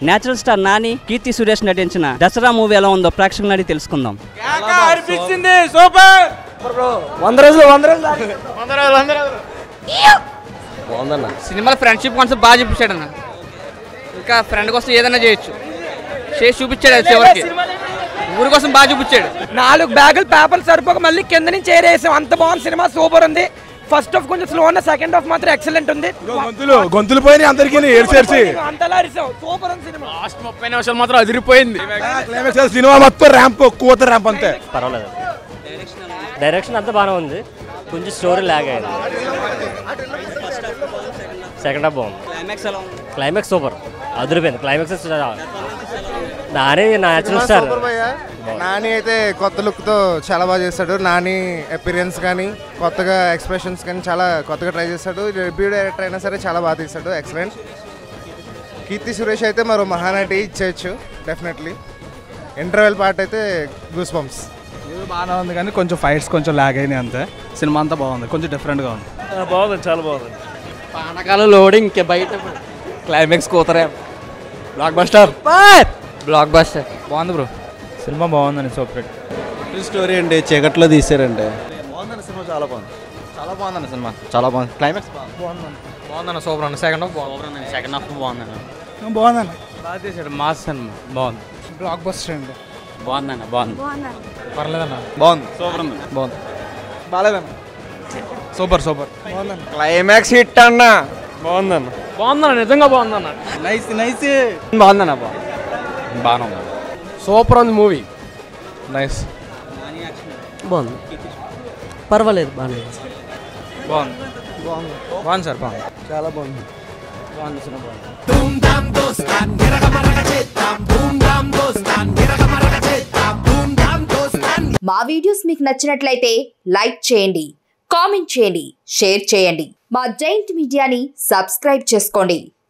natural star Nani Keerthy Suresh నటించిన Dasara movie ఎలా ఉందో ప్రేక్షకులు అడిగి తెలుసుకుందాం అనిపించింది సూపర్ వంద రోజులు వంద రోజులు బాగుందన్న సినిమాలో ఫ్రెండ్షిప్ కాన్సెప్ట్ బాగా చూపించాడు అన్న ఇంకా ఫ్రెండ్ కోసం ఏదైనా చేయొచ్చు చేసి చూపించాడు అది చివరికి ఊరి కోసం బాగా చూపించాడు నాలుగు బ్యాగులు పేపర్లు సరిపోక మళ్ళీ కింద నుంచి ఏరేసాం అంత బాగుంది సినిమా సూపర్ ఉంది ఫస్ట్ హాఫ్ కొంచెం స్లో ఉన్న సెకండ్ హాఫ్ మాత్రం ఎక్సలెంట్ ఉంది గొంతులు గొంతులు పోయినాయి అందరికి ఏడ్చేసి అంతలా అరిసాం సూపర్ ఉంది సినిమా లాస్ట్ ముప్పై నిమిషాలు మాత్రం అదిరిపోయింది క్లైమాక్స్ సినిమా మొత్తం ర్యాంప్ కూత ర్యాంప్ అంతే పర్వాలేదు డైరెక్షన్ అంతా బాగానే ఉంది కొంచెం స్టోరీ లాగ్ అయింది సెకండ్ హాఫ్ బాగుంది క్లైమాక్స్ ఎలా ఉంది క్లైమాక్స్ సూపర్ అదిరిపోయింది క్లైమాక్స్ నానే న్యాచురల్ స్టార్ నాని అయితే కొత్త లుక్తో చాలా బాగా చేస్తాడు నాని అపీరియన్స్ కానీ కొత్తగా ఎక్స్ప్రెషన్స్ కానీ చాలా కొత్తగా ట్రై చేస్తాడు రివ్యూ డైరెక్టర్ అయినా సరే చాలా బాగా తీస్తాడు ఎక్సలెంట్ కీర్తి సురేష్ అయితే మరో మహానటి ఇచ్చేయచ్చు డెఫినెట్లీ ఇంటర్వెల్ పార్ట్ అయితే గూస్ బంప్స్ ఇది బాగానే ఉంది కానీ కొంచెం ఫైట్స్ కొంచెం లాగ్ అయినాయి అంతే సినిమా అంతా బాగుంది కొంచెం డిఫరెంట్గా ఉంది బాగుంది చాలా బాగుంది పానకాల లోడింగ్ ఇంకే బయట క్లైమాక్స్ కూతరే బ్లాక్ బస్టర్ బ్లాక్ బస్టర్ బాగుంది బ్రో సినిమా బాగుందండి సూపర్ స్టోరీ అండి చీకట్లో తీసారండి బాగుందండి సినిమా చాలా బాగుంది చాలా బాగుందండి సినిమా చాలా బాగుంది క్లైమాక్స్ బాగుందన్న సూపర్ అన్న సెకండ్ హాఫ్ బాగుంది సెకండ్ హాఫ్ బాగుంది బాగుందండి బాగా చేశాడు మాస్ సినిమా బాగుంది బ్లాక్ బస్టర్ అండి బాగుందండి బాగుంది పర్లేదన్న బాగుంది సూపర్ ఉంది బాగుంది బాగాలేదన్న సూపర్ సూపర్ క్లైమాక్స్ హిట్ అన్న బాగుందన్న బాగుందన్న నిజంగా బాగుందన్న నైస్ నైస్ బాగుందన్న బాగుంది బాగానే ఉంది సూపర్ ఉంది మూవీ నైస్ బాగుంది పర్వాలేదు బాగానే బాగుంది బాగుంది సార్ బాగుంది చాలా బాగుంది మా వీడియోస్ మీకు నచ్చినట్లయితే లైక్ చేయండి కామెంట్ చేయండి షేర్ చేయండి మా జైంట్ మీడియాని సబ్స్క్రైబ్ చేసుకోండి